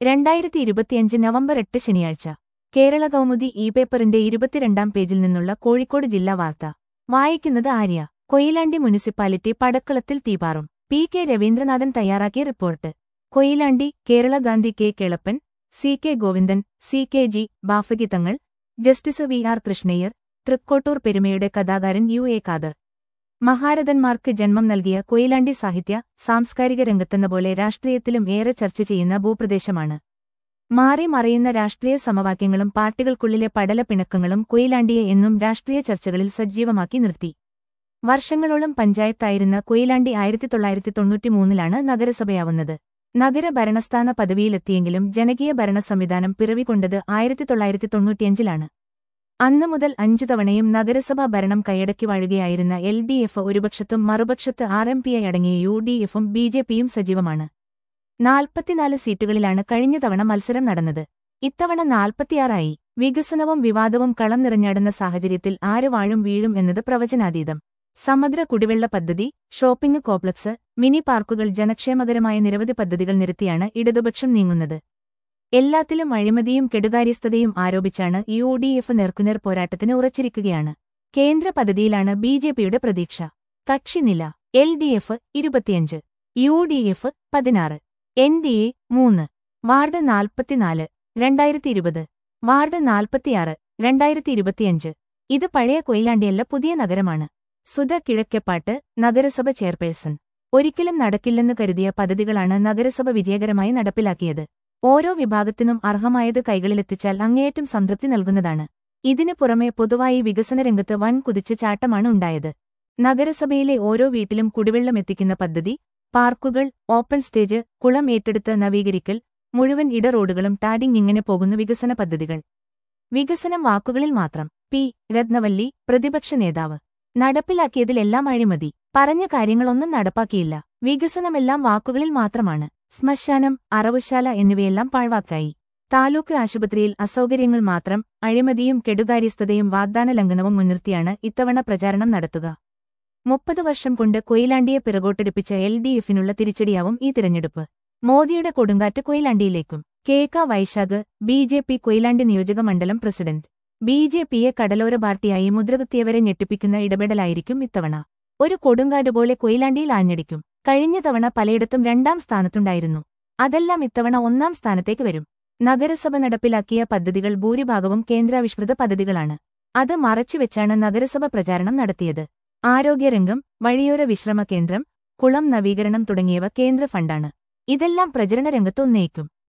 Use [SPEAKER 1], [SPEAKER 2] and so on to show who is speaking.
[SPEAKER 1] രണ്ടായിരത്തി ഇരുപത്തിയഞ്ച് നവംബർ എട്ട് ശനിയാഴ്ച കേരള കൗമുദി ഇ പേപ്പറിന്റെ ഇരുപത്തിരണ്ടാം പേജിൽ നിന്നുള്ള കോഴിക്കോട് ജില്ലാ വാർത്ത വായിക്കുന്നത് ആര്യ കൊയിലാണ്ടി മുനിസിപ്പാലിറ്റി പടക്കളത്തിൽ തീപാറും പി കെ രവീന്ദ്രനാഥൻ തയ്യാറാക്കിയ report Koyilandy Kerala Gandhi K Kelappan C K Govindan C K G Bafaqi Thangal justice V R Krishna Iyer Thrikkottur പെരുമയുടെ കഥാകാരൻ യു എ ഖാദർ മഹാരഥന്മാർക്ക് ജന്മം നൽകിയ കൊയിലാണ്ടി സാഹിത്യ സാംസ്കാരിക രംഗത്തെന്ന പോലെ രാഷ്ട്രീയത്തിലും ഏറെ ചർച്ച ചെയ്യുന്ന ഭൂപ്രദേശമാണ് മാറി മറയുന്ന രാഷ്ട്രീയ സമവാക്യങ്ങളും പാർട്ടികൾക്കുള്ളിലെ പടല പിണക്കങ്ങളും കൊയിലാണ്ടിയെ എന്നും രാഷ്ട്രീയ ചർച്ചകളിൽ സജീവമാക്കി നിർത്തി വർഷങ്ങളോളം പഞ്ചായത്തായിരുന്ന കൊയിലാണ്ടി ആയിരത്തി തൊള്ളായിരത്തി തൊണ്ണൂറ്റിമൂന്നിലാണ് നഗരസഭയാവുന്നത് നഗര ഭരണസ്ഥാന പദവിയിലെത്തിയെങ്കിലും ജനകീയ ഭരണ സംവിധാനം പിറവികൊണ്ടത് ആയിരത്തി തൊള്ളായിരത്തി തൊണ്ണൂറ്റിയഞ്ചിലാണ് അന്നു മുതൽ അഞ്ചു തവണയും നഗരസഭാ ഭരണം കൈയടക്കി വാഴുകയായിരുന്ന എൽ ഡി എഫ് ഒരുപക്ഷത്തും മറുപക്ഷത്ത് ആർ എം പിഐ അടങ്ങിയ യു ഡി എഫും ബി ജെ പിയും സജീവമാണ് നാൽപ്പത്തിനാല് സീറ്റുകളിലാണ് കഴിഞ്ഞ തവണ മത്സരം നടന്നത് ഇത്തവണ നാൽപ്പത്തിയാറായി വികസനവും വിവാദവും കളം നിറഞ്ഞാടുന്ന സാഹചര്യത്തിൽ ആര് വാഴും വീഴും എന്നത് പ്രവചനാതീതം സമഗ്ര കുടിവെള്ള പദ്ധതി ഷോപ്പിംഗ് കോംപ്ലക്സ് മിനി പാർക്കുകൾ ജനക്ഷേമകരമായ നിരവധി പദ്ധതികൾ നിരത്തിയാണ് ഇടതുപക്ഷം നീങ്ങുന്നത് എല്ലാത്തിലും അഴിമതിയും കെടുകാര്യസ്ഥതയും ആരോപിച്ചാണ് യു ഡി എഫ് നേർക്കുനേർ പോരാട്ടത്തിന് ഉറച്ചിരിക്കുകയാണ് കേന്ദ്ര പദ്ധതിയിലാണ് ബി ജെ പിയുടെ പ്രതീക്ഷ കക്ഷിനില എൽ ഡി എഫ് ഇരുപത്തിയഞ്ച് യു ഡി എഫ് പതിനാറ് എൻ ഡി എ മൂന്ന് വാർഡ് നാൽപ്പത്തിനാല് രണ്ടായിരത്തി ഇരുപത് വാർഡ് നാൽപ്പത്തിയാറ് രണ്ടായിരത്തി ഇരുപത്തിയഞ്ച് ഇത് പഴയ കൊയിലാണ്ടിയല്ല പുതിയ നഗരമാണ് സുധ കിഴക്കെപ്പാട്ട് നഗരസഭ ചെയർപേഴ്സൺ ഒരിക്കലും നടക്കില്ലെന്ന് കരുതിയ പദ്ധതികളാണ് നഗരസഭ വിജയകരമായി നടപ്പിലാക്കിയത് ഓരോ വിഭാഗത്തിനും അർഹമായത് കൈകളിലെത്തിച്ചാൽ അങ്ങേയറ്റം സംതൃപ്തി നൽകുന്നതാണ് ഇതിനു പുറമെ പൊതുവായി വികസന രംഗത്ത് വൻ കുതിച്ചു ചാട്ടമാണ് ഉണ്ടായത് നഗരസഭയിലെ ഓരോ വീട്ടിലും കുടിവെള്ളം എത്തിക്കുന്ന പദ്ധതി പാർക്കുകൾ ഓപ്പൺ സ്റ്റേജ് കുളം ഏറ്റെടുത്ത് നവീകരിക്കൽ മുഴുവൻ ഇട റോഡുകളും ടാരിങ് ഇങ്ങനെ പോകുന്നു വികസന പദ്ധതികൾ വികസനം വാക്കുകളിൽ മാത്രം പി രത്നവല്ലി പ്രതിപക്ഷ നേതാവ് നടപ്പിലാക്കിയതിലെല്ലാം അഴിമതി പറഞ്ഞ കാര്യങ്ങളൊന്നും നടപ്പാക്കിയില്ല വികസനമെല്ലാം വാക്കുകളിൽ മാത്രമാണ് ശ്മശാനം അറവുശാല എന്നിവയെല്ലാം പാഴ്വാക്കായി താലൂക്ക് ആശുപത്രിയിൽ അസൗകര്യങ്ങൾ മാത്രം അഴിമതിയും കെടുകാര്യസ്ഥതയും വാഗ്ദാന ലംഘനവും മുൻനിർത്തിയാണ് ഇത്തവണ പ്രചാരണം നടത്തുക മുപ്പത് വർഷം കൊണ്ട് കൊയിലാണ്ടിയെ പിറകോട്ടെടുപ്പിച്ച എൽ ഡി എഫിനുള്ള തിരിച്ചടിയാവും ഈ തിരഞ്ഞെടുപ്പ് മോദിയുടെ കൊടുങ്കാറ്റ് കൊയിലാണ്ടിയിലേക്കും കെ ക Vaishakh B J P Koyilandy നിയോജക മണ്ഡലം പ്രസിഡന്റ് ബി ജെ പിയെ കടലോര പാർട്ടിയായി മുദ്രകുത്തിയവരെ ഞെട്ടിപ്പിക്കുന്ന ഇടപെടലായിരിക്കും ഇത്തവണ ഒരു കൊടുങ്കാട് പോലെ കൊയിലാണ്ടിയിൽ ആഞ്ഞടിക്കും കഴിഞ്ഞ തവണ പലയിടത്തും രണ്ടാം സ്ഥാനത്തുണ്ടായിരുന്നു അതെല്ലാം ഇത്തവണ ഒന്നാം സ്ഥാനത്തേക്ക് വരും നഗരസഭ നടപ്പിലാക്കിയ പദ്ധതികൾ ഭൂരിഭാഗവും കേന്ദ്രാവിഷ്കൃത പദ്ധതികളാണ് അത് മറച്ചുവെച്ചാണ് നഗരസഭ പ്രചാരണം നടത്തിയത് ആരോഗ്യരംഗം വഴിയോര വിശ്രമ കേന്ദ്രം കുളം നവീകരണം തുടങ്ങിയവ കേന്ദ്ര ഫണ്ടാണ് ഇതെല്ലാം പ്രചരണ രംഗത്ത് ഉന്നയിക്കും